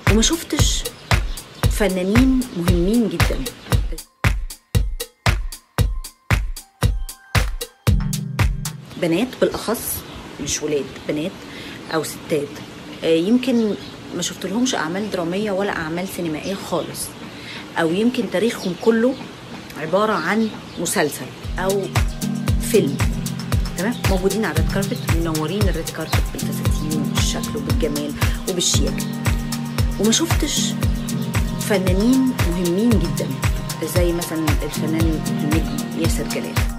وما شفتش فنانين مهمين جدا بنات بالاخص مش ولاد بنات او ستات آه، يمكن ما شفت لهمش اعمال دراميه ولا اعمال سينمائيه خالص او يمكن تاريخهم كله عباره عن مسلسل او فيلم تمام موجودين على الريد كاربت منورين الريد كاربت بالفساتين وبالشكل وبالجمال وبالشياكه وما شفتش فنانين مهمين جدا زي مثلا الفنان النجم ياسر جلال